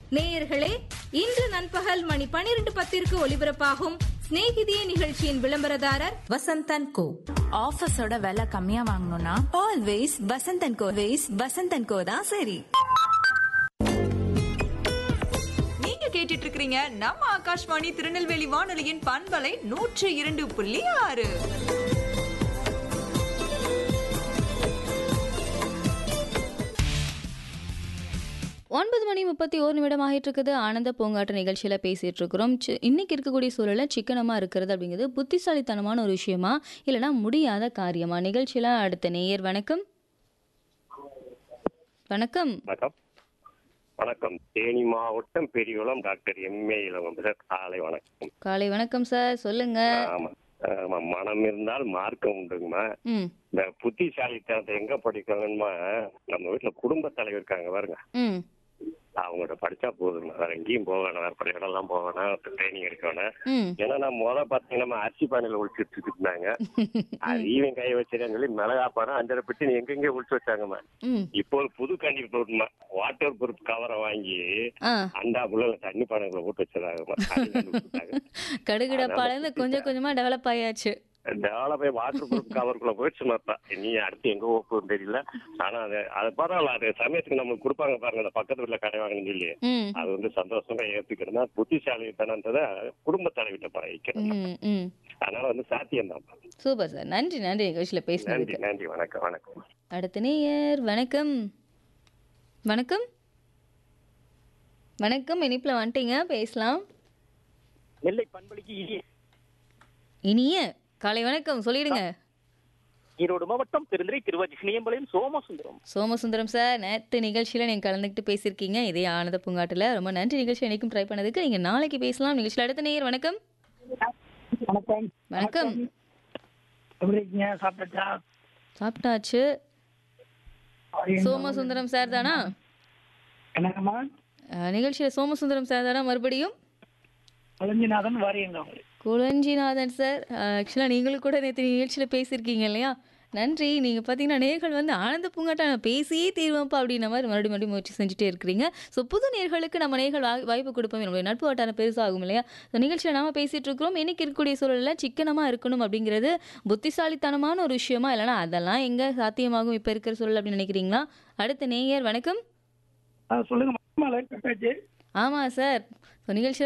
நேயர்களே இன்று நண்பகல் மணி பனிரெண்டு பத்திற்கு ஒலிபரப்பாகும் சிநேகிதியே நிகழ்ச்சியின் விளம்பரதாரர் வசந்தன் கோ ஆஃபீஸோட விலை கம்மியா வாங்கணும்னா always Vasanthan co ways Vasanthan co தான் சரி நீங்க கேட்டுட்டு இருக்கிறீங்க நம்ம ஆகாஷ்வாணி திருநெல்வேலி வானொலியின் பண்பலை நூற்று இரண்டு புள்ளி ஆறு ஒன்பது மணி முப்பத்தி ஒரு நிமிடம் ஆகிட்டு இருக்குது ஆனந்த பூங்காட்டு நிகழ்ச்சியில் பேசிட்டு இருக்கிறோம் சி- இன்னைக்கு இருக்கக்கூடிய சூழலில் சிக்கனமாக இருக்கிறது அப்படிங்கிறது புத்திசாலித்தனமான ஒரு விஷயமா இல்லைனா முடியாத காரியமா நிகழ்ச்சியில் அடுத்த நேயர் வணக்கம் வணக்கம் வணக்கம் வணக்கம் தேனி மாவட்டம் Periyakulam doctor M A Ilavam sir காலை வணக்கம் காலை வணக்கம் சார் சொல்லுங்க ஆமா ஆமா மனம் இருந்தால் மார்க்கம் உண்டுங்கம்மா ம் இந்த புத்திசாலித்தனத்தை எங்க படிக்கணுமா நம்ம வீட்டுல குடும்ப தலைவர் இருக்காங்க பாருங்க ம் அவங்கள்ட்ட படிச்சா போதுங்க வேற எங்கேயும் போக வேணாம் வேற பழைய இடம்லாம் போக வேணாம் ட்ரைனிங் எடுக்க வேணாம் ம் ஏன்னா நான் முத பாத்தீங்கன்னா நம்ம அரிசி பானையில ஒழிச்சிட்டு இருந்தாங்க அது ஈவன் கை வச்சிருக்கேன்னு சொல்லி மிளகா பானை அஞ்சரை பெட்டி எங்கெங்கே ஒழிச்சு வச்சாங்கம்மா ம் இப்போ ஒரு புது கண்ணீர் போட்டுமா வாட்டர் ப்ரூஃப் கவரை வாங்கி ஆ அண்டாக்குள்ள தண்ணி பானைக்குள்ள போட்டு வச்சிருக்காங்க கடுகு டப்பாலேருந்து கொஞ்சம் கொஞ்சமாக டெவலப் ஆயாச்சு டெவலப் வாட்டர் ப்ரூஃப் கவருக்குள்ள போயிடுச்சு மாத்தா நீ அடுத்து எங்க போகும் தெரியல ஆனா அது அது பரவாயில்ல அது சமயத்துக்கு நம்மளுக்கு கொடுப்பாங்க பாருங்க அந்த பக்கத்து வீட்டுல கடை வாங்கணும்னு சொல்லி ம் அது வந்து சந்தோஷமா ஏத்துக்கணும்னா புத்திசாலித்தனன்றத குடும்ப தலைவிட்ட பழகிக்கணும் ம் ம் அதனால வந்து சாத்தியம் தான் சூப்பர் சார் நன்றி நன்றி நிகழ்ச்சியில் நன்றி பேசினதுக்கு நன்றி வணக்கம் வணக்கம் அடுத்த நேயர் வணக்கம் வணக்கம் வணக்கம் இனிப்பில் வந்துட்டீங்க பேசலாம் நெல்லை பண்பளிக்கு இனிய இனிய காலை வணக்கம் சொல்லிடுங்க ஈரோடு மாவட்டம் பெருந்துறை திருவாச்சி சினியம்பாளையம் சோமசுந்தரம் சோமசுந்தரம் சார் நேற்று நிகழ்ச்சியில் நீங்கள் கலந்துக்கிட்டு பேசியிருக்கீங்க இதே ஆனந்த பூங்காட்டில் ரொம்ப நன்றி நிகழ்ச்சி எனக்கும் ட்ரை பண்ணதுக்கு நீங்கள் நாளைக்கு பேசலாம் நிகழ்ச்சியில் அடுத்த நேயர் வணக்கம் வணக்கம் வணக்கம் எப்படி இருக்கீங்க சாப்பிட்டாச்சா சாப்பிட்டாச்சு சோமசுந்தரம் சார் தானா என்னங்கம்மா நிகழ்ச்சியில் சோமசுந்தரம் சார் தானா மறுபடியும் அலஞ்சிநாதன் வாரியங்க குளஞ்சிநாதன் சார் ஆக்சுவலாக நீங்களும் கூட நேற்று நிகழ்ச்சியில் பேசியிருக்கீங்க இல்லையா நன்றி நீங்கள் பார்த்தீங்கன்னா நேர்கள் வந்து ஆனந்த பூங்காட்டா நான் பேசியே தீர்வேன்ப்பா அப்படின்ற மாதிரி மறுபடியும் மறுபடியும் முயற்சி செஞ்சுட்டே இருக்கிறீங்க ஸோ புது நேர்களுக்கு நம்ம நேர்கள் வாய்- வாய்ப்பு கொடுப்போம் நம்மளுடைய நட்பு வட்டாரம் பெருசாகும் இல்லையா ஸோ நிகழ்ச்சியில் நாம பேசிகிட்டு இருக்கிறோம் இன்னைக்கு இருக்கக்கூடிய சூழலில் சிக்கனமாக இருக்கணும் அப்படிங்கிறது புத்திசாலித்தனமான ஒரு விஷயமா இல்லைனா அதெல்லாம் எங்கே சாத்தியமாகும் இப்போ இருக்கிற சூழல் அப்படின்னு நினைக்கிறீங்களா அடுத்த நேயர் வணக்கம் சொல்லுங்க கட்டாச்சு ஆமாம் சார் ஸோ நிகழ்ச்சியில்